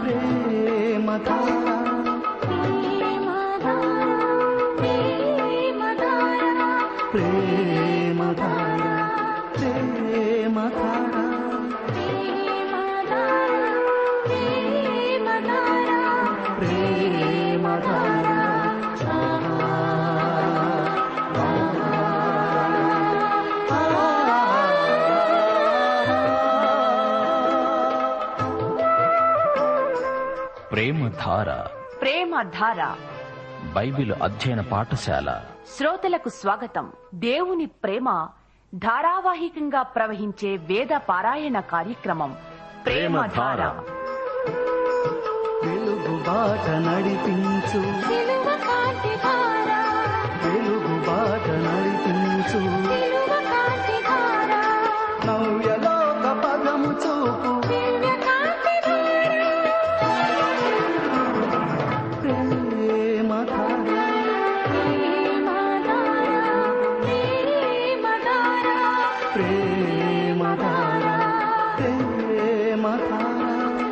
ప్రేమధార ప్రేమధార ప్రేమధార ప్రేమధార ప్రేమధార ప్రేమ ధార బైబిల్ అధ్యయన పాఠశాల శ్రోతలకు స్వాగతం దేవుని ప్రేమ ధారావాహికంగా ప్రవహించే వేద పారాయణ కార్యక్రమం ప్రేమ ధార వెలుగు బాట నడిపించు వెలుగు బాట నడిపించు నవ్యలోక పదము చూపు ప్రేమధార ప్రేమధార ప్రేమధార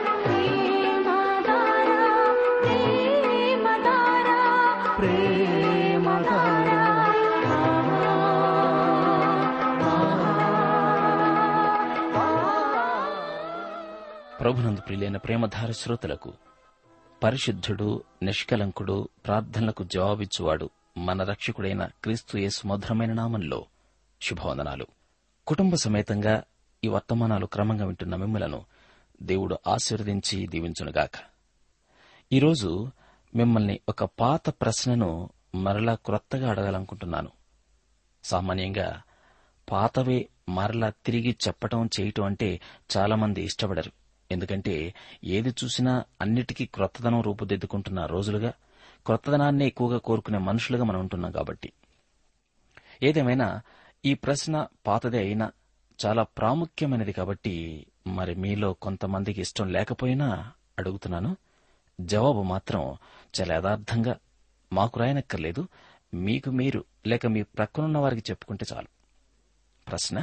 ప్రభునందు ప్రియులైన ప్రేమధార శ్రోతలకు పరిశుద్ధుడు నిష్కలంకుడు ప్రార్థనలకు జవాబిచ్చువాడు మన రక్షకుడైన క్రీస్తు యేసు మధురమైన నామంలో శుభవందనాలు కుటుంబ సమేతంగా ఈ వర్తమానాలు క్రమంగా వింటున్న మిమ్మలను దేవుడు ఆశీర్వదించి దీవించునుగాక ఈరోజు మిమ్మల్ని ఒక పాత ప్రశ్నను మరలా క్రొత్తగా అడగాలనుకుంటున్నాను సామాన్యంగా పాతవే మరలా తిరిగి చెప్పటం చేయటం అంటే చాలా మంది ఇష్టపడరు ఎందుకంటే ఏది చూసినా అన్నిటికీ క్రొత్తదనం రూపుదిద్దుకుంటున్న రోజులుగా క్రొత్తదనాన్ని ఎక్కువగా కోరుకునే మనుషులుగా మనం ఉంటున్నాం కాబట్టి ఏదేమైనా ఈ ప్రశ్న పాతదే అయినా చాలా ప్రాముఖ్యమైనది కాబట్టి మరి మీలో కొంతమందికి ఇష్టం లేకపోయినా అడుగుతున్నాను జవాబు మాత్రం చాలా యథార్థంగా మాకు రాయనక్కర్లేదు మీకు మీరు లేక మీ ప్రక్కనున్న వారికి చెప్పుకుంటే చాలు ప్రశ్న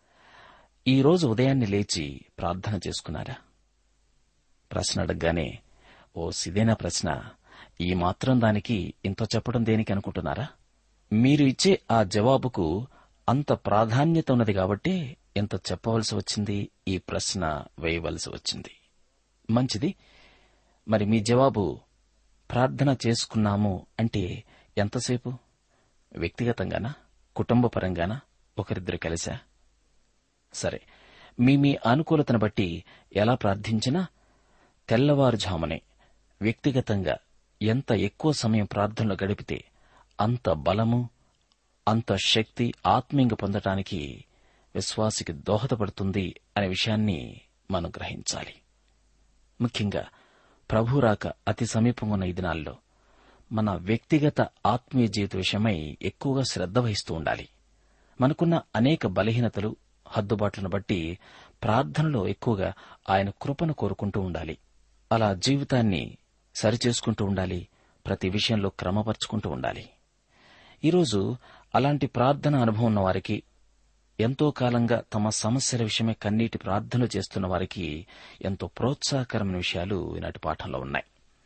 ఈ రోజు ఉదయాన్నే లేచి ప్రార్థన చేసుకున్నారా ప్రశ్న అడగగానే ఓ సిదేనా ప్రశ్న ఈ మాత్రం దానికి ఇంత చెప్పడం దేనికి అనుకుంటున్నారా మీరు ఇచ్చే ఆ జవాబుకు అంత ప్రాధాన్యత ఉన్నది కాబట్టి ఎంత చెప్పవలసి వచ్చింది ఈ ప్రశ్న వేయవలసి వచ్చింది మంచిది మరి మీ జవాబు ప్రార్థన చేసుకున్నాము అంటే ఎంతసేపు వ్యక్తిగతంగానా కుటుంబపరంగానా ఒకరిద్దరు కలిసా సరే మీ మీ అనుకూలతను బట్టి ఎలా ప్రార్థించినా తెల్లవారుజామునే వ్యక్తిగతంగా ఎంత ఎక్కువ సమయం ప్రార్థనలో గడిపితే అంత బలము అంత శక్తి ఆత్మీయంగా పొందటానికి విశ్వాసికి దోహదపడుతుంది అనే విషయాన్ని మనం గ్రహించాలి ముఖ్యంగా ప్రభురాక అతి సమీపంగా ఉన్న ఈ దినాల్లో మన వ్యక్తిగత ఆత్మీయ జీవిత విషయమై ఎక్కువగా శ్రద్ధ వహిస్తూ ఉండాలి మనకున్న అనేక బలహీనతలు హద్దుబాట్లను బట్టి ప్రార్థనలో ఎక్కువగా ఆయన కృపను కోరుకుంటూ ఉండాలి అలా జీవితాన్ని సరిచేసుకుంటూ ఉండాలి ప్రతి విషయంలో క్రమపరుచుకుంటూ ఉండాలి ఈరోజు అలాంటి ప్రార్థన అనుభవం ఉన్న వారికి ఎంతో కాలంగా తమ సమస్యల విషయమే కన్నీటి ప్రార్థనలు చేస్తున్న వారికి ఎంతో ప్రోత్సాహకరమైన విషయాలు ఈనాటి పాఠంలో ఉన్నాయి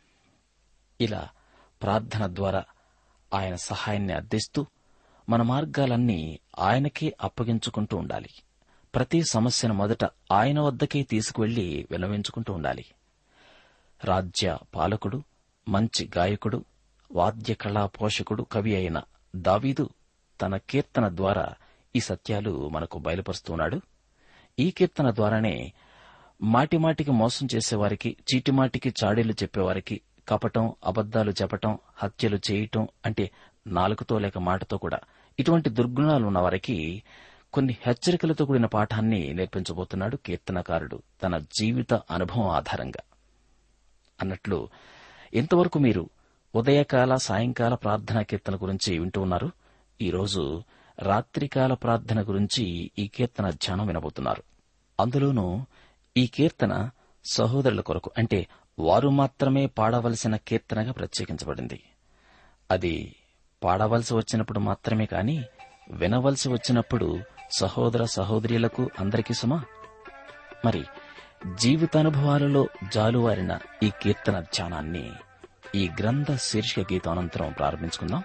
ఇలా ప్రార్థన ద్వారా ఆయన సహాయాన్ని అర్థిస్తూ మన మార్గాలన్నీ ఆయనకే అప్పగించుకుంటూ ఉండాలి ప్రతి సమస్యను మొదట ఆయన వద్దకే తీసుకువెళ్లి వినవించుకుంటూ ఉండాలి రాజ్య పాలకుడు మంచి గాయకుడు వాద్య కళా పోషకుడు కవి అయిన దావీదు తన కీర్తన ద్వారా ఈ సత్యాలు మనకు బయలుపరుస్తున్నాడు ఈ కీర్తన ద్వారానే మాటిమాటికి మోసం చేసేవారికి చీటిమాటికి చాడీలు చెప్పేవారికి కపటం అబద్దాలు చెప్పటం హత్యలు చేయటం అంటే నాలుకతో లేక మాటతో కూడా ఇటువంటి దుర్గుణాలు ఉన్న వారికి కొన్ని హెచ్చరికలతో కూడిన పాఠాన్ని నేర్పించబోతున్నాడు కీర్తనకారుడు తన జీవిత అనుభవం ఆధారంగా అన్నట్లు ఇంతవరకు మీరు ఉదయకాల సాయంకాల ప్రార్థనా కీర్తన గురించి వింటూ ఉన్నారు ఈరోజు రాత్రికాల ప్రార్థన గురించి ఈ కీర్తన ధ్యానం వినబోతున్నారు అందులోనూ ఈ కీర్తన సహోదరుల కొరకు అంటే వారు మాత్రమే పాడవలసిన కీర్తనగా ప్రత్యేకించబడింది అది పాడవలసి వచ్చినప్పుడు మాత్రమే కాని వినవలసి వచ్చినప్పుడు సహోదర సహోదరులకు అందరికీ సుమా మరి జీవితానుభవాలలో జాలువారిన ఈ కీర్తన ధ్యానాన్ని ఈ గ్రంథ శీర్షిక గీతం అనంతరం ప్రారంభించుకుందాం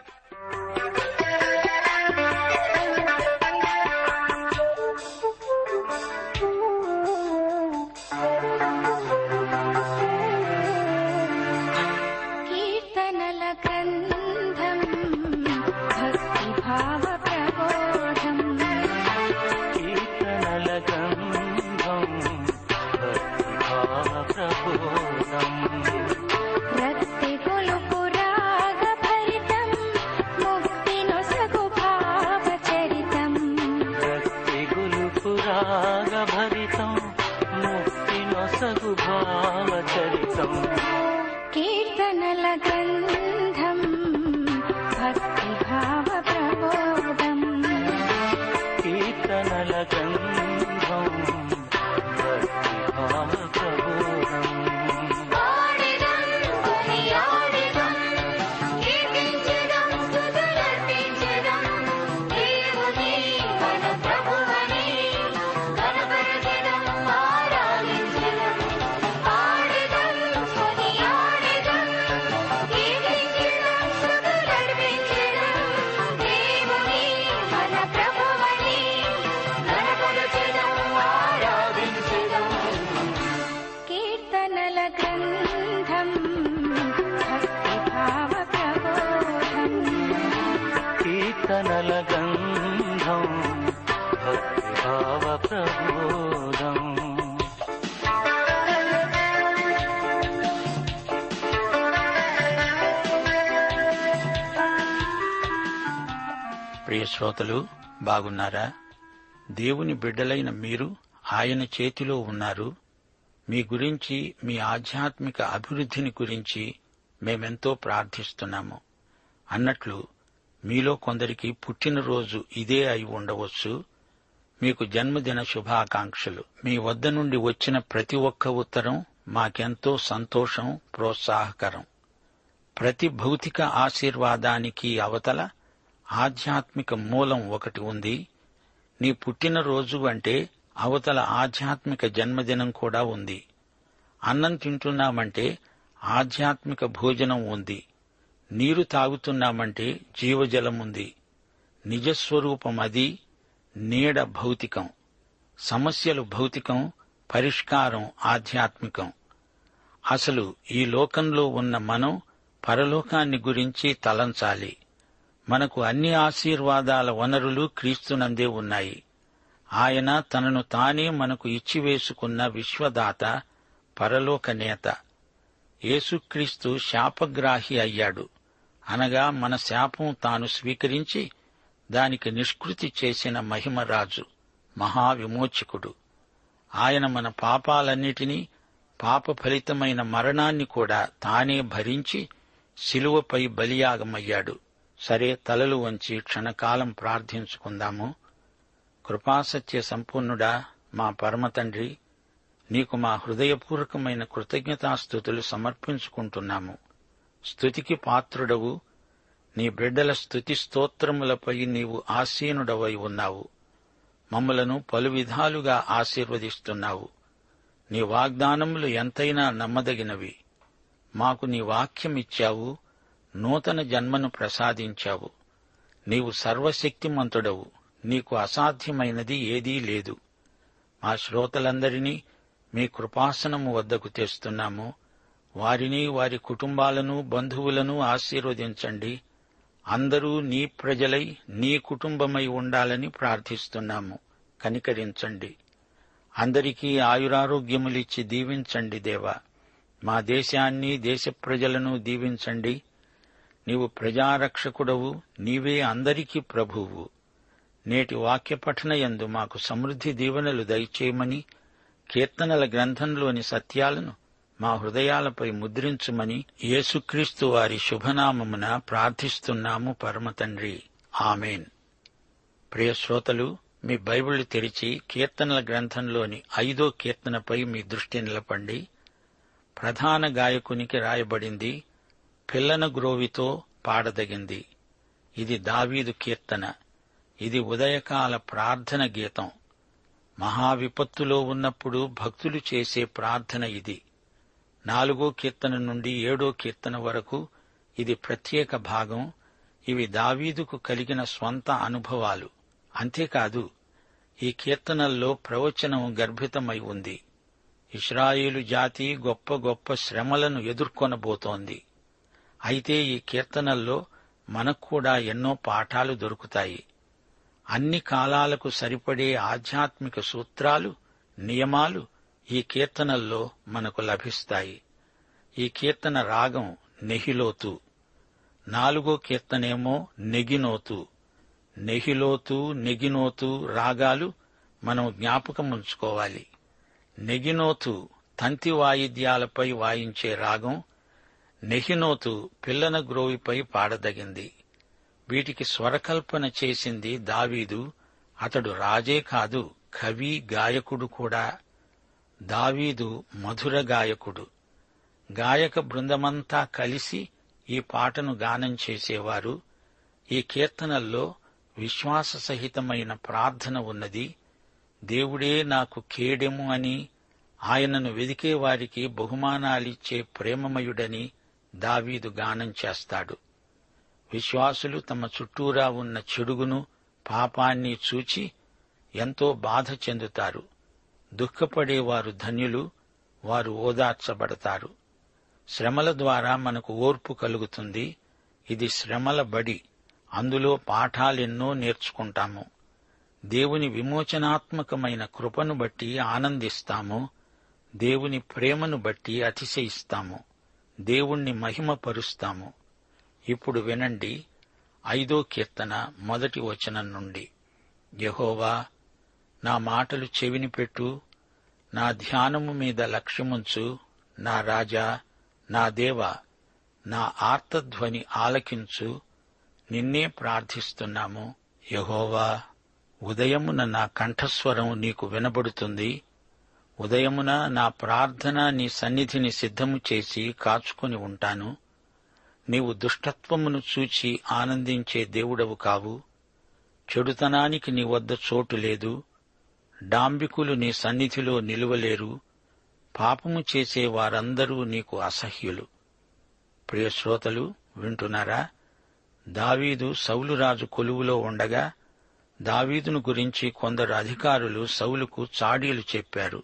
కీర్తనల గ్రంథం భక్తిభావ ప్రబోధం కీర్తనల గంధం భక్తిభావ ప్రబోధం రక్తి గొలుపు రాగ భరితం ముక్తి నొసగు భావ చరితం భక్తి గులుపు రాగ భరితం ముక్తి నొసగు భావ చరితం కీర్తనల గ్రంథం భక్తిభావ ప్రబోధం కీర్తనల గంధం భక్తిభావ ప్రబోధం ఆడిదం కొనియాడిదం కీర్తించెదం స్తుతులర్పించెదం దేవుని మన ప్రభువని కనపరచెదం ఆరాధించెదం ఆడిదం కొనియాడిదం కీర్తించెదం స్తుతులర్పించెదం దేవుని మన ప్రభువని కనపరచెదం ఆరాధించెదం కీర్తనల గ్రంథం భక్తిభావ ప్రబోధం కీర్తనల గంధం భక్తిభావ ప్రబోధం ప్రియ శ్రోతలు బాగున్నారా దేవుని బిడ్డలైన మీరు ఆయన చేతిలో ఉన్నారు మీ గురించి మీ ఆధ్యాత్మిక అభివృద్ధిని గురించి మేమెంతో ప్రార్థిస్తున్నాము అన్నట్లు మీలో కొందరికి పుట్టినరోజు ఇదే అయి ఉండవచ్చు మీకు జన్మదిన శుభాకాంక్షలు మీ వద్ద నుండి వచ్చిన ప్రతి ఒక్క ఉత్తరం మాకెంతో సంతోషం ప్రోత్సాహకరం ప్రతి భౌతిక ఆశీర్వాదానికి అవతల ఆధ్యాత్మిక మూలం ఒకటి ఉంది నీ పుట్టినరోజు అంటే అవతల ఆధ్యాత్మిక జన్మదినం కూడా ఉంది అన్నం తింటున్నామంటే ఆధ్యాత్మిక భోజనం ఉంది నీరు తాగుతున్నామంటే జీవజలం ఉంది నిజస్వరూపం అది నీడ భౌతికం సమస్యలు భౌతికం పరిష్కారం ఆధ్యాత్మికం అసలు ఈ లోకంలో ఉన్న మనం పరలోకాన్ని గురించి తలంచాలి మనకు అన్ని ఆశీర్వాదాల వనరులు క్రీస్తునందే ఉన్నాయి ఆయన తనను తానే మనకు ఇచ్చివేసుకున్న విశ్వదాత పరలోక నేత యేసుక్రీస్తు శాపగ్రాహి అయ్యాడు అనగా మన శాపం తాను స్వీకరించి దానికి నిష్కృతి చేసిన మహిమరాజు మహావిమోచకుడు ఆయన మన పాపాలన్నిటినీ పాప ఫలితమైన మరణాన్ని కూడా తానే భరించి శిలువపై బలియాగమయ్యాడు సరే తలలు వంచి క్షణకాలం ప్రార్థించుకుందాము కృపాసత్య సంపూర్ణుడా మా పరమతండ్రి నీకు మా హృదయపూర్వకమైన కృతజ్ఞతాస్థుతులు సమర్పించుకుంటున్నాము స్తుతికి పాత్రుడవు నీ బిడ్డల స్తుతి స్తోత్రములపై నీవు ఆసీనుడవై ఉన్నావు మమ్మలను పలు విధాలుగా ఆశీర్వదిస్తున్నావు నీ వాగ్దానములు ఎంతైనా నమ్మదగినవి మాకు నీ వాక్యమిచ్చావు నూతన జన్మను ప్రసాదించావు నీవు సర్వశక్తిమంతుడవు నీకు అసాధ్యమైనది ఏదీ లేదు మా శ్రోతలందరినీ మీ కృపాసనము వద్దకు తెస్తున్నాము వారిని వారి కుటుంబాలను బంధువులను ఆశీర్వదించండి అందరూ నీ ప్రజలై నీ కుటుంబమై ఉండాలని ప్రార్థిస్తున్నాము కనికరించండి అందరికీ ఆయురారోగ్యములిచ్చి దీవించండి దేవా మా దేశాన్ని దేశ ప్రజలను దీవించండి నీవు ప్రజారక్షకుడవు నీవే అందరికీ ప్రభువు నేటి వాక్య పఠనయందు మాకు సమృద్ధి దీవెనలు దయచేయమని కీర్తనల గ్రంథంలోని సత్యాలను మా హృదయాలపై ముద్రించుమని యేసుక్రీస్తు వారి శుభనామమున ప్రార్థిస్తున్నాము పరమతండ్రి ఆమెన్ ప్రియ శ్రోతలు మీ బైబిల్ తెరిచి కీర్తనల గ్రంథంలోని ఐదో కీర్తనపై మీ దృష్టి నిలపండి ప్రధాన గాయకునికి రాయబడింది పిల్లన గ్రోవితో పాడదగింది ఇది దావీదు కీర్తన ఇది ఉదయకాల ప్రార్థన గీతం మహావిపత్తులో ఉన్నప్పుడు భక్తులు చేసే ప్రార్థన ఇది నాలుగో కీర్తన నుండి ఏడో కీర్తన వరకు ఇది ప్రత్యేక భాగం ఇవి దావీదుకు కలిగిన స్వంత అనుభవాలు అంతేకాదు ఈ కీర్తనల్లో ప్రవచనం గర్భితమై ఉంది ఇస్రాయేలు జాతి గొప్ప గొప్ప శ్రమలను ఎదుర్కొనబోతోంది అయితే ఈ కీర్తనల్లో మనకు కూడా ఎన్నో పాఠాలు దొరుకుతాయి అన్ని కాలాలకు సరిపడే ఆధ్యాత్మిక సూత్రాలు నియమాలు ఈ కీర్తనల్లో మనకు లభిస్తాయి ఈ కీర్తన రాగం నెహిలోతు నాలుగో కీర్తనేమో నెగినోతు నెహిలోతు నెగినోతు రాగాలు మనం జ్ఞాపకం ఉంచుకోవాలి నెగినోతు తంతి వాయిద్యాలపై వాయించే రాగం నెహినోతు పిల్లన గ్రోవిపై పాడదగింది వీటికి స్వరకల్పన చేసింది దావీదు అతడు రాజే కాదు కవి గాయకుడు కూడా దావీదు మధుర గాయకుడు గాయక బృందమంతా కలిసి ఈ పాటను గానం చేసేవారు ఈ కీర్తనల్లో విశ్వాస సహితమైన ప్రార్థన ఉన్నది దేవుడే నాకు కేడెము అని ఆయనను వెదికే వారికి బహుమానాలిచ్చే ప్రేమమయుడని దావీదు గానం చేస్తాడు విశ్వాసులు తమ చుట్టూరా ఉన్న చెడుగును పాపాన్ని చూచి ఎంతో బాధ చెందుతారు దుఃఖపడేవారు ధన్యులు వారు ఓదార్చబడతారు శ్రమల ద్వారా మనకు ఓర్పు కలుగుతుంది ఇది శ్రమల బడి అందులో పాఠాలెన్నో నేర్చుకుంటాము దేవుని విమోచనాత్మకమైన కృపను బట్టి ఆనందిస్తాము దేవుని ప్రేమను బట్టి అతిశయిస్తాము దేవుణ్ణి మహిమపరుస్తాము ఇప్పుడు వినండి ఐదో కీర్తన మొదటి వచనం నుండి యహోవా నా మాటలు చెవిని పెట్టు నా ధ్యానము మీద లక్ష్యముంచు నా రాజా నా దేవ నా ఆర్తధ్వని ఆలకించు నిన్నే ప్రార్థిస్తున్నాము యహోవా ఉదయమున నా కంఠస్వరం నీకు వినబడుతుంది ఉదయమున నా ప్రార్థన నీ సన్నిధిని సిద్ధము చేసి కాచుకొని ఉంటాను నీవు దుష్టత్వమును చూచి ఆనందించే దేవుడవు కావు చెడుతనానికి నీ వద్ద చోటు లేదు డాంబికులు నీ సన్నిధిలో నిలువలేరు పాపము చేసే వారందరూ నీకు అసహ్యులు ప్రియ శ్రోతలు వింటున్నారా దావీదు సౌలురాజు కొలువులో ఉండగా దావీదును గురించి కొందరు అధికారులు సౌలుకు చాడీలు చెప్పారు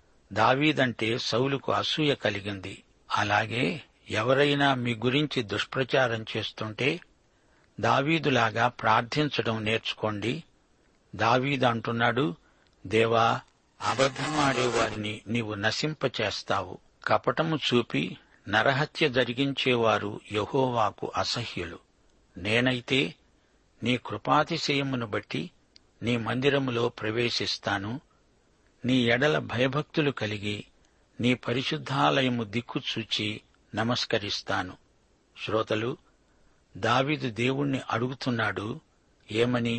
దావీదంటే సౌలుకు అసూయ కలిగింది అలాగే ఎవరైనా మీ గురించి దుష్ప్రచారం చేస్తుంటే దావీదులాగా ప్రార్థించడం నేర్చుకోండి దావీదు అంటున్నాడు దేవా అబద్ధమాడే వారిని నీవు నశింపచేస్తావు కపటము చూపి నరహత్య జరిగించేవారు యహోవాకు అసహ్యులు నేనైతే నీ కృపాతిశయమును బట్టి నీ మందిరములో ప్రవేశిస్తాను నీ ఎడల భయభక్తులు కలిగి నీ పరిశుద్ధాలయము దిక్కు చూచి నమస్కరిస్తాను శ్రోతలు దావిదు దేవుణ్ణి అడుగుతున్నాడు ఏమని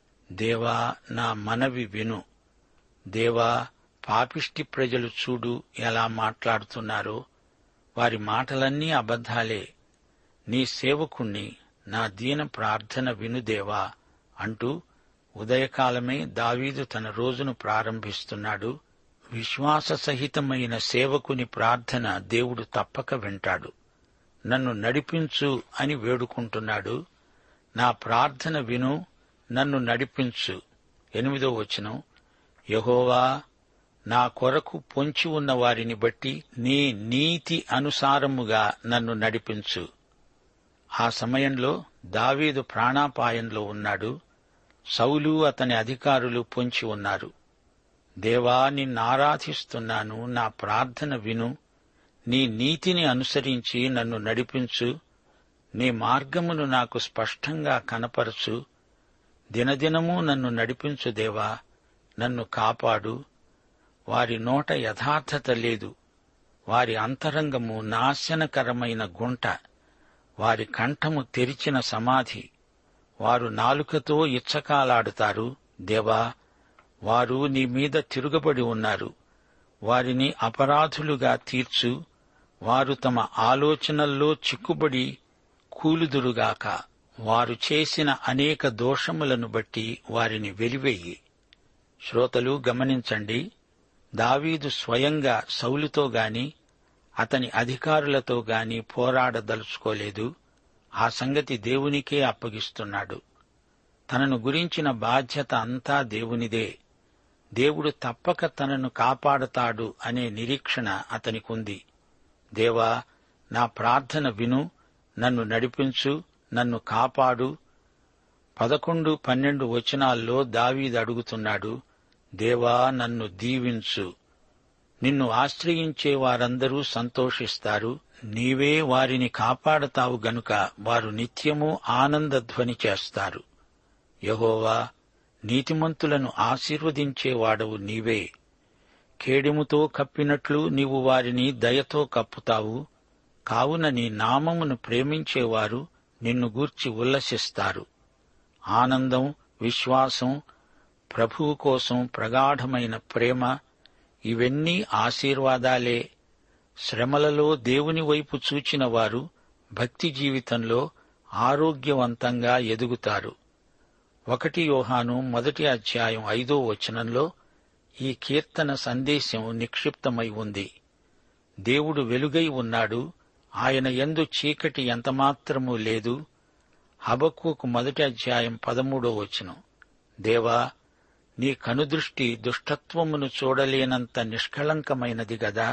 దేవా నా మనవి విను దేవా పాపిష్టి ప్రజలు చూడు ఎలా మాట్లాడుతున్నారో వారి మాటలన్నీ అబద్ధాలే నీ సేవకుణ్ణి నా దీన ప్రార్థన వినుదేవా అంటూ ఉదయకాలమే దావీదు తన రోజును ప్రారంభిస్తున్నాడు విశ్వాస సహితమైన సేవకుని ప్రార్థన దేవుడు తప్పక వింటాడు నన్ను నడిపించు అని వేడుకుంటున్నాడు నా ప్రార్థన విను నన్ను నడిపించు ఎనిమిదో వచనం యహోవా నా కొరకు పొంచి ఉన్న వారిని బట్టి నీ నీతి అనుసారముగా నన్ను నడిపించు ఆ సమయంలో దావీదు ప్రాణాపాయంలో ఉన్నాడు సౌలు అతని అధికారులు పొంచి ఉన్నారు దేవా నిన్నారాధిస్తున్నాను నా ప్రార్థన విను నీ నీతిని అనుసరించి నన్ను నడిపించు నీ మార్గమును నాకు స్పష్టంగా కనపరచు దినదినము నన్ను నడిపించు దేవా నన్ను కాపాడు వారి నోట యథార్థత లేదు వారి అంతరంగము నాశనకరమైన గుంట వారి కంఠము తెరిచిన సమాధి వారు నాలుకతో ఇచ్చకాలాడుతారు దేవా వారు నీ మీద తిరుగబడి ఉన్నారు వారిని అపరాధులుగా తీర్చు వారు తమ ఆలోచనల్లో చిక్కుబడి కూలుదురుగాక వారు చేసిన అనేక దోషములను బట్టి వారిని వెలివెయ్యి శ్రోతలు గమనించండి దావీదు స్వయంగా సౌలుతో గాని అతని అధికారులతో గాని పోరాడదలుచుకోలేదు ఆ సంగతి దేవునికే అప్పగిస్తున్నాడు తనను గురించిన బాధ్యత అంతా దేవునిదే దేవుడు తప్పక తనను కాపాడతాడు అనే నిరీక్షణ అతనికుంది దేవా నా ప్రార్థన విను నన్ను నడిపించు నన్ను కాపాడు పదకొండు పన్నెండు వచనాల్లో దావీదు అడుగుతున్నాడు దేవా నన్ను దీవించు నిన్ను ఆశ్రయించే వారందరూ సంతోషిస్తారు నీవే వారిని కాపాడతావు గనుక వారు నిత్యము ఆనందధ్వని చేస్తారు యహోవా నీతిమంతులను ఆశీర్వదించేవాడవు నీవే కేడెముతో కప్పినట్లు నీవు వారిని దయతో కప్పుతావు కావున నీ నామమును ప్రేమించేవారు నిన్ను గూర్చి ఉల్లసిస్తారు ఆనందం విశ్వాసం ప్రభువు కోసం ప్రగాఢమైన ప్రేమ ఇవన్నీ ఆశీర్వాదాలే శ్రమలలో దేవుని వైపు చూచిన వారు భక్తి జీవితంలో ఆరోగ్యవంతంగా ఎదుగుతారు ఒకటి యోహాను మొదటి అధ్యాయం ఐదో వచనంలో ఈ కీర్తన సందేశం నిక్షిప్తమై ఉంది దేవుడు వెలుగై ఉన్నాడు ఆయన యందు చీకటి ఎంతమాత్రమూ లేదు హబక్కుకు మొదటి అధ్యాయం పదమూడో వచనం దేవా నీ కనుదృష్టి దుష్టత్వమును చూడలేనంత నిష్కళంకమైనది గదా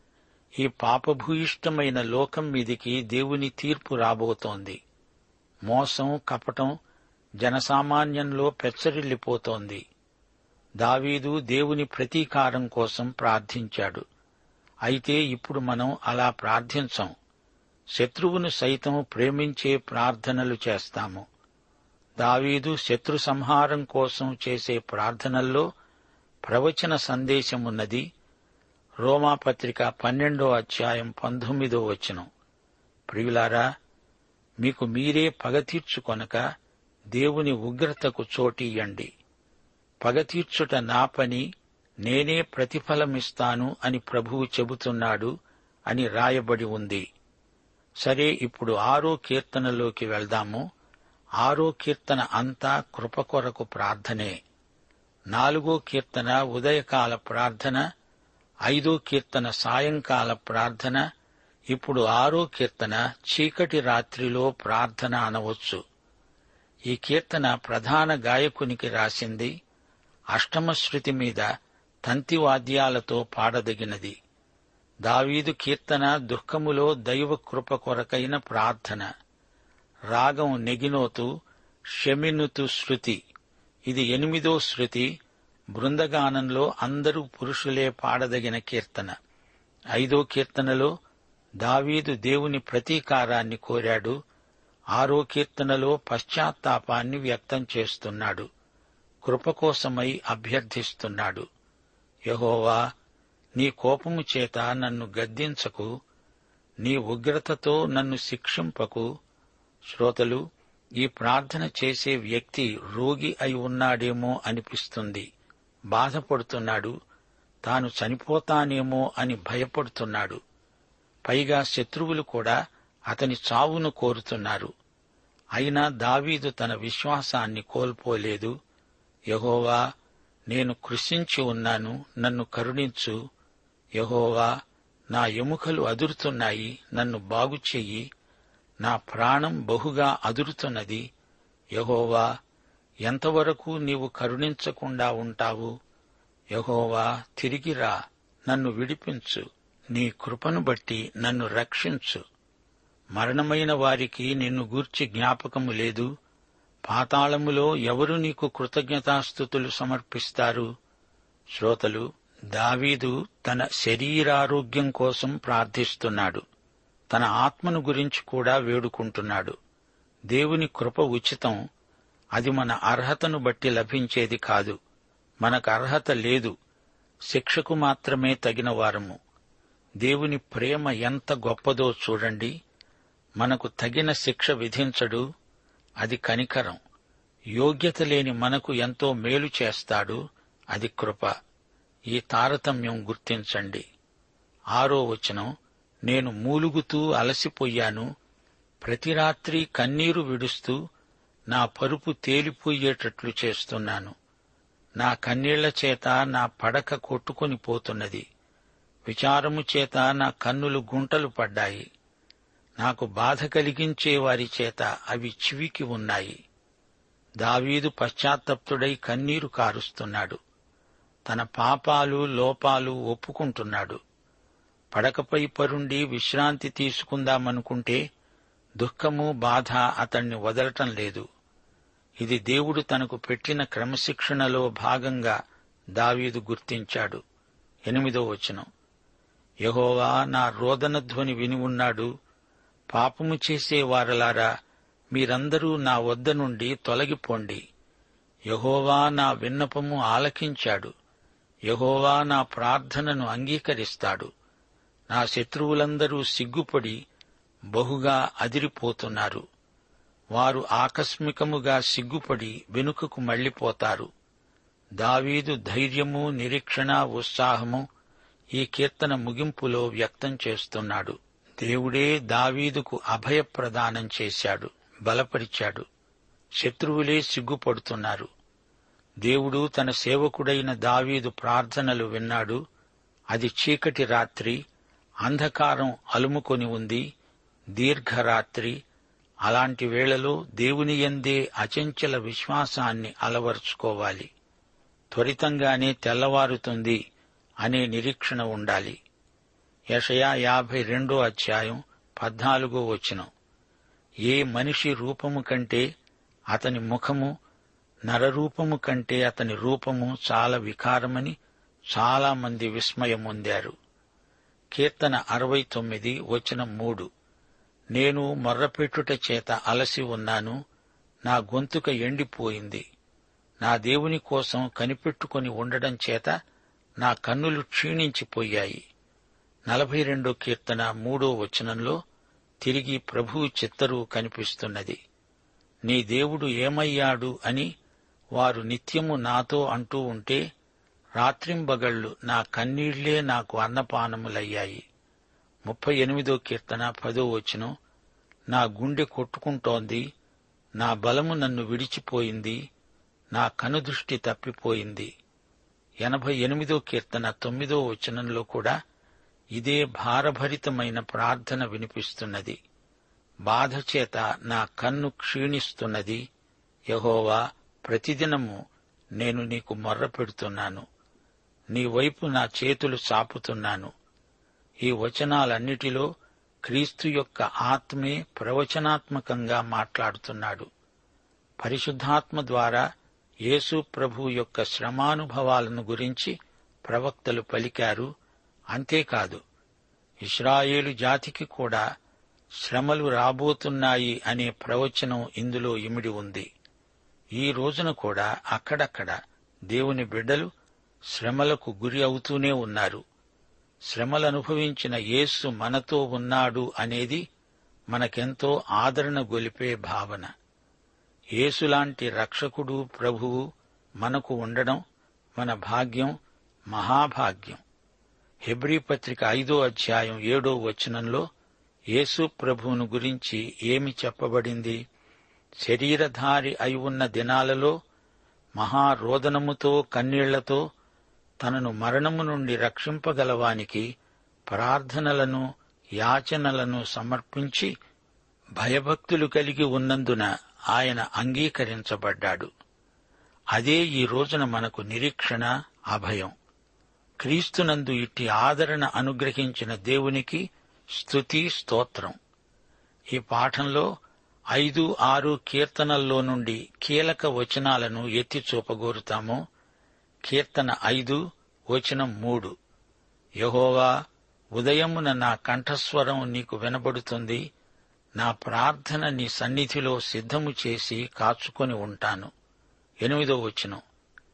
ఈ పాపభూయిష్టమైన లోకం మీదికి దేవుని తీర్పు రాబోతోంది మోసం కపటం జనసామాన్యంలో పెచ్చరిల్లిపోతోంది దావీదు దేవుని ప్రతీకారం కోసం ప్రార్థించాడు అయితే ఇప్పుడు మనం అలా ప్రార్థించం శత్రువును సైతం ప్రేమించే ప్రార్థనలు చేస్తాము దావీదు శత్రు సంహారం కోసం చేసే ప్రార్థనల్లో ప్రవచన సందేశమున్నది రోమాపత్రిక పన్నెండో అధ్యాయం పంతొమ్మిదో వచనం ప్రియులారా మీకు మీరే పగ తీర్చుకొనక దేవుని ఉగ్రతకు చోటియ్యండి పగ తీర్చుట నా పని నేనే ప్రతిఫలమిస్తాను అని ప్రభువు చెబుతున్నాడు అని రాయబడి ఉంది సరే ఇప్పుడు ఆరో కీర్తనలోకి వెళ్దాము ఆరో కీర్తన అంతా కృప కొరకు ప్రార్థనే నాలుగో కీర్తన ఉదయకాల ప్రార్థన ఐదో కీర్తన సాయంకాల ప్రార్థన ఇప్పుడు ఆరో కీర్తన చీకటి రాత్రిలో ప్రార్థన అనవచ్చు ఈ కీర్తన ప్రధాన గాయకునికి రాసింది అష్టమశృతి మీద తంతివాద్యాలతో పాడదగినది దావీదు కీర్తన దుఃఖములో దైవ కృప కొరకైన ప్రార్థన రాగం నెగినోతు షమినుతు శృతి ఇది ఎనిమిదో శృతి బృందగానంలో అందరూ పురుషులే పాడదగిన కీర్తన ఐదో కీర్తనలో దావీదు దేవుని ప్రతీకారాన్ని కోరాడు ఆరో కీర్తనలో పశ్చాత్తాపాన్ని వ్యక్తం చేస్తున్నాడు కృప కోసమై అభ్యర్థిస్తున్నాడు యహోవా నీ కోపము చేత నన్ను గద్దించకు నీ ఉగ్రతతో నన్ను శిక్షింపకు శ్రోతలు ఈ ప్రార్థన చేసే వ్యక్తి రోగి అయి ఉన్నాడేమో అనిపిస్తుంది బాధపడుతున్నాడు తాను చనిపోతానేమో అని భయపడుతున్నాడు పైగా శత్రువులు కూడా అతని చావును కోరుతున్నారు అయినా దావీదు తన విశ్వాసాన్ని కోల్పోలేదు యహోవా నేను కృషించి ఉన్నాను నన్ను కరుణించు యహోవా నా ఎముకలు అదురుతున్నాయి నన్ను బాగుచెయ్యి నా ప్రాణం బహుగా అదురుతున్నది యహోవా ఎంతవరకు నీవు కరుణించకుండా ఉంటావు యహోవా తిరిగిరా నన్ను విడిపించు నీ కృపను బట్టి నన్ను రక్షించు మరణమైన వారికి నిన్ను గూర్చి జ్ఞాపకము లేదు పాతాళములో ఎవరు నీకు కృతజ్ఞతాస్థుతులు సమర్పిస్తారు శ్రోతలు దావీదు తన శరీరారోగ్యం కోసం ప్రార్థిస్తున్నాడు తన ఆత్మను గురించి కూడా వేడుకుంటున్నాడు దేవుని కృప ఉచితం అది మన అర్హతను బట్టి లభించేది కాదు మనకు అర్హత లేదు శిక్షకు మాత్రమే తగిన వారము దేవుని ప్రేమ ఎంత గొప్పదో చూడండి మనకు తగిన శిక్ష విధించడు అది కనికరం యోగ్యత లేని మనకు ఎంతో మేలు చేస్తాడు అది కృప ఈ తారతమ్యం గుర్తించండి ఆరో వచనం నేను మూలుగుతూ అలసిపోయాను ప్రతి రాత్రి కన్నీరు విడుస్తూ నా పరుపు తేలిపోయేటట్లు చేస్తున్నాను నా కన్నీళ్ల చేత నా పడక కొట్టుకొని పోతున్నది విచారము చేత నా కన్నులు గుంటలు పడ్డాయి నాకు బాధ కలిగించే వారి చేత అవి చివికి ఉన్నాయి దావీదు పశ్చాత్తప్తుడై కన్నీరు కారుస్తున్నాడు తన పాపాలు లోపాలు ఒప్పుకుంటున్నాడు పడకపై పరుండి విశ్రాంతి తీసుకుందామనుకుంటే దుఃఖము బాధ అతణ్ణి వదలటం లేదు ఇది దేవుడు తనకు పెట్టిన క్రమశిక్షణలో భాగంగా దావీదు గుర్తించాడు ఎనిమిదో వచనం యహోవా నా రోదన ధ్వని విని ఉన్నాడు పాపము చేసే వారలారా మీరందరూ నా వద్ద నుండి తొలగిపోండి యహోవా నా విన్నపము ఆలకించాడు యహోవా నా ప్రార్థనను అంగీకరిస్తాడు నా శత్రువులందరూ సిగ్గుపడి బహుగా అదిరిపోతున్నారు వారు ఆకస్మికముగా సిగ్గుపడి వెనుకకు మళ్లిపోతారు దావీదు ధైర్యము నిరీక్షణ ఉత్సాహము ఈ కీర్తన ముగింపులో వ్యక్తం చేస్తున్నాడు దేవుడే దావీదుకు అభయప్రదానం చేశాడు బలపరిచాడు శత్రువులే సిగ్గుపడుతున్నారు దేవుడు తన సేవకుడైన దావీదు ప్రార్థనలు విన్నాడు అది చీకటి రాత్రి అంధకారం అలుముకొని ఉంది దీర్ఘరాత్రి అలాంటి వేళలో దేవుని యందే అచంచల విశ్వాసాన్ని అలవరుచుకోవాలి త్వరితంగానే తెల్లవారుతుంది అనే నిరీక్షణ ఉండాలి యషయా యాభై రెండో అధ్యాయం పద్నాలుగో వచనం ఏ మనిషి రూపము కంటే అతని ముఖము నరరూపము కంటే అతని రూపము చాలా వికారమని చాలా మంది విస్మయం పొందారు కీర్తన అరవై తొమ్మిది వచనం మూడు నేను మొర్రపెట్టుట చేత అలసి ఉన్నాను నా గొంతుక ఎండిపోయింది నా దేవుని కోసం కనిపెట్టుకొని ఉండడం చేత నా కన్నులు క్షీణించిపోయాయి నలభై రెండో కీర్తన మూడో వచనంలో తిరిగి ప్రభువు చిత్తరు కనిపిస్తున్నది నీ దేవుడు ఏమయ్యాడు అని వారు నిత్యము నాతో అంటూ ఉంటే రాత్రింబగళ్లు నా కన్నీళ్లే నాకు అన్నపానములయ్యాయి ముప్పై ఎనిమిదో కీర్తన పదో వచనం నా గుండె కొట్టుకుంటోంది నా బలము నన్ను విడిచిపోయింది నా కనుదృష్టి తప్పిపోయింది ఎనభై ఎనిమిదో కీర్తన తొమ్మిదో వచనంలో కూడా ఇదే భారభరితమైన ప్రార్థన వినిపిస్తున్నది బాధ చేత నా కన్ను క్షీణిస్తున్నది యహోవా ప్రతిదినము నేను నీకు మొర్ర పెడుతున్నాను నీ వైపు నా చేతులు చాపుతున్నాను ఈ వచనాలన్నిటిలో క్రీస్తు యొక్క ఆత్మే ప్రవచనాత్మకంగా మాట్లాడుతున్నాడు పరిశుద్ధాత్మ ద్వారా యేసు ప్రభు యొక్క శ్రమానుభవాలను గురించి ప్రవక్తలు పలికారు అంతేకాదు ఇస్రాయేలు జాతికి కూడా శ్రమలు రాబోతున్నాయి అనే ప్రవచనం ఇందులో ఇమిడి ఉంది ఈ రోజున కూడా అక్కడక్కడ దేవుని బిడ్డలు శ్రమలకు గురి అవుతూనే ఉన్నారు శ్రమలు అనుభవించిన యేసు మనతో ఉన్నాడు అనేది మనకెంతో ఆదరణ గొలిపే భావన యేసులాంటి రక్షకుడు ప్రభువు మనకు ఉండడం మన భాగ్యం మహాభాగ్యం హెబ్రీ పత్రిక ఐదో అధ్యాయం ఏడో వచనంలో యేసు ప్రభువును గురించి ఏమి చెప్పబడింది శరీరధారి అయి ఉన్న దినాలలో మహారోదనముతో కన్నీళ్లతో తనను మరణము నుండి రక్షింపగలవానికి ప్రార్థనలను యాచనలను సమర్పించి భయభక్తులు కలిగి ఉన్నందున ఆయన అంగీకరించబడ్డాడు అదే ఈ రోజున మనకు నిరీక్షణ అభయం క్రీస్తునందు ఇట్టి ఆదరణ అనుగ్రహించిన దేవునికి స్తుతి స్తోత్రం ఈ పాఠంలో ఐదు ఆరు కీర్తనల్లో నుండి కీలక వచనాలను ఎత్తి చూపగోరుతాము కీర్తన ఐదు వచనం మూడు యహోవా ఉదయమున నా కంఠస్వరం నీకు వినబడుతుంది నా ప్రార్థన నీ సన్నిధిలో సిద్ధము చేసి కాచుకొని ఉంటాను ఎనిమిదో వచనం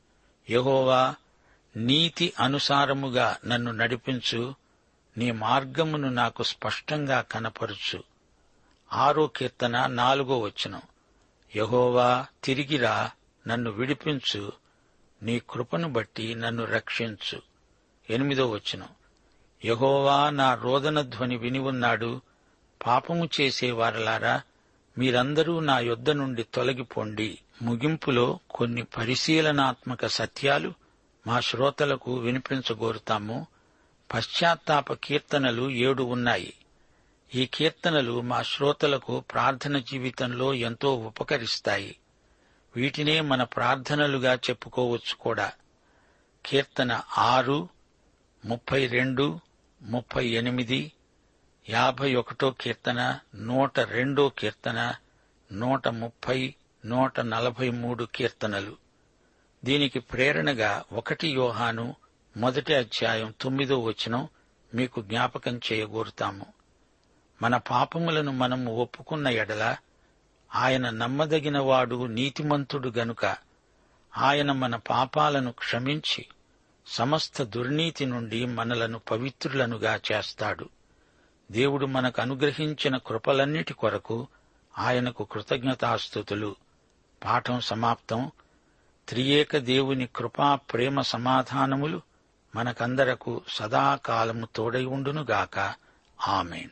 యహోవా నీతి అనుసారముగా నన్ను నడిపించు నీ మార్గమును నాకు స్పష్టంగా కనపరుచు ఆరో కీర్తన నాలుగో వచనం యహోవా తిరిగిరా నన్ను విడిపించు నీ కృపను బట్టి నన్ను రక్షించు ఎనిమిదో వచనం యహోవా నా రోదన ధ్వని విని ఉన్నాడు పాపము చేసేవారలారా మీరందరూ నా యొద్ద నుండి తొలగిపోండి ముగింపులో కొన్ని పరిశీలనాత్మక సత్యాలు మా శ్రోతలకు వినిపించగోరుతాము పశ్చాత్తాప కీర్తనలు ఏడు ఉన్నాయి ఈ కీర్తనలు మా శ్రోతలకు ప్రార్థన జీవితంలో ఎంతో ఉపకరిస్తాయి వీటినే మన ప్రార్థనలుగా చెప్పుకోవచ్చు కూడా కీర్తన ఆరు ముప్పై రెండు ముప్పై ఎనిమిది యాభై ఒకటో కీర్తన నూట రెండో కీర్తన నూట ముప్పై నూట నలభై మూడు కీర్తనలు దీనికి ప్రేరణగా ఒకటి యోహాను మొదటి అధ్యాయం తొమ్మిదో వచనం మీకు జ్ఞాపకం చేయగోరుతాము మన పాపములను మనము ఒప్పుకున్న ఎడల ఆయన నమ్మదగినవాడు నీతిమంతుడు గనుక ఆయన మన పాపాలను క్షమించి సమస్త దుర్నీతి నుండి మనలను పవిత్రులనుగా చేస్తాడు దేవుడు మనకు అనుగ్రహించిన కృపలన్నిటి కొరకు ఆయనకు కృతజ్ఞతాస్థుతులు పాఠం సమాప్తం త్రియేక దేవుని కృపా ప్రేమ సమాధానములు మనకందరకు సదాకాలము తోడై ఉండునుగాక ఆమెన్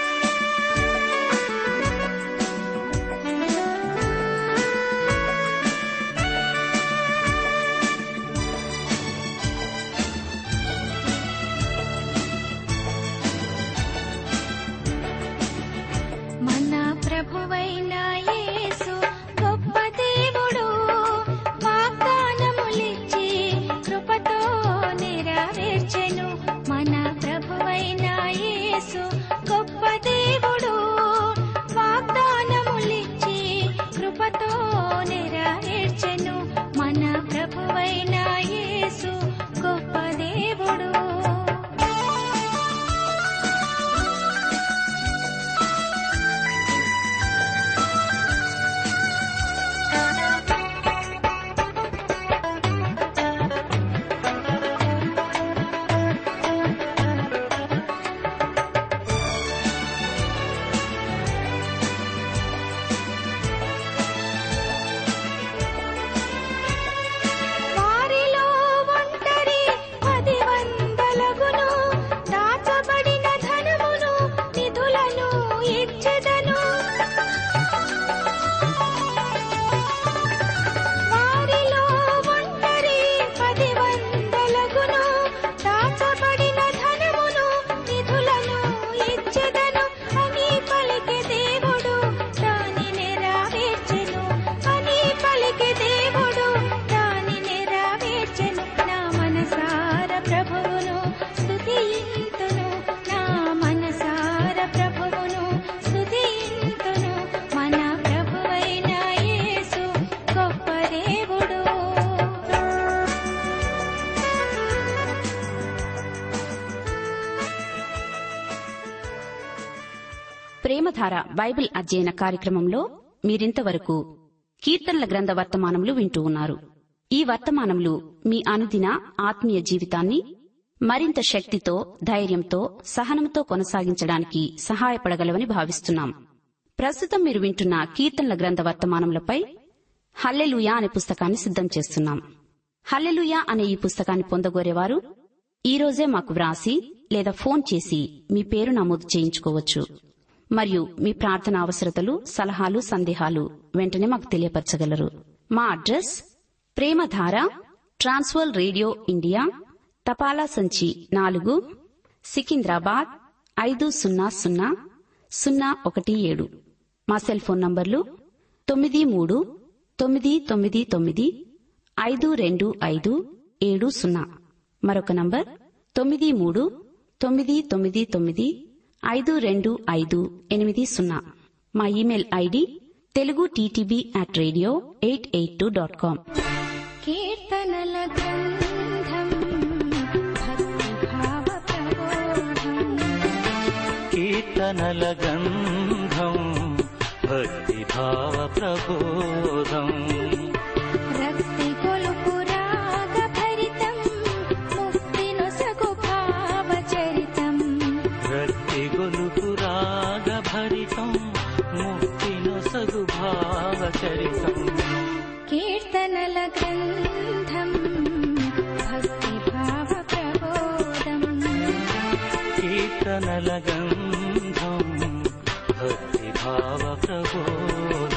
మన ప్రభువైన యేసు గొప్ప దేవుడు వాగ్దానములిచ్చి కృపతో నెరవేర్చెను మన ప్రభువైన యేసు గొప్ప దేవుడు వాగ్దానములిచ్చి కృపతో నెరవేర్చెను మన ప్రభువైన యేసు గొప్ప దేవుడు వారిలో ఒంటరి పది వందలగును దాచబడిన ధనమును నిధులను ఇచ్చెదను వారిలో ఒంటరి పది వందలగును దాచబడిన ధనమును నిధులను ఇచ్చెదను అని పలికే దేవుడు దాని నెరవేర్చెను అని పలికే దేవుడు దాని నెరవేర్చెను నా మనసార ప్రభువును స్తుతింతును నా మనసార ప్రభువును స్తుతింతును మన ప్రభువైన యేసు గొప్ప దేవుడు ప్రేమధార బైబిల్ అధ్యయన కార్యక్రమంలో మీరింతవరకు కీర్తనల గ్రంథ వర్తమానములు వింటూ ఉన్నారు ఈ వర్తమానములు మీ అనుదిన ఆత్మీయ జీవితాన్ని మరింత శక్తితో ధైర్యంతో సహనంతో కొనసాగించడానికి సహాయపడగలవని భావిస్తున్నాం ప్రస్తుతం మీరు వింటున్న కీర్తనల గ్రంథ వర్తమానములపై హల్లెలూయా అనే పుస్తకాన్ని సిద్ధం చేస్తున్నాం హల్లెలూయా అనే ఈ పుస్తకాన్ని పొందగోరేవారు ఈ రోజే మాకు వ్రాసి లేదా ఫోన్ చేసి మీ పేరు నమోదు చేయించుకోవచ్చు మరియు మీ ప్రార్థన అవసరతలు సలహాలు సందేహాలు వెంటనే మాకు తెలియపరచగలరు మా address Premadhara Trans World radio India తపాలా సంచి నాలుగు సికింద్రాబాద్ ఐదు సున్నా సున్నా సున్నా ఒకటి ఏడు మా సెల్ ఫోన్ నంబర్లు తొమ్మిది మూడు తొమ్మిది తొమ్మిది తొమ్మిది ఐదు రెండు ఐదు ఏడు సున్నా మరొక నంబర్ తొమ్మిది మూడు తొమ్మిది తొమ్మిది తొమ్మిది ఐదు రెండు ఐదు ఎనిమిది సున్నా మా email ID Telugu TTB at radio eight eight two dot com కీర్తనల గ్రంథం భక్తిభావ ప్రబోధం కీర్తనల గంధం భక్తిభావ ప్రబోధం రక్తి కొలుపు రాగ భరితం ముక్తి నొసగు భావ చరితం రక్తి గొలుపు రాగ భరితం ముక్తి నొసగు భావ చరితం కీర్తనల గ్రంథం భక్తిభావ ప్రబోధం కీర్తనల గంధం భక్తిభావ ప్రబోధం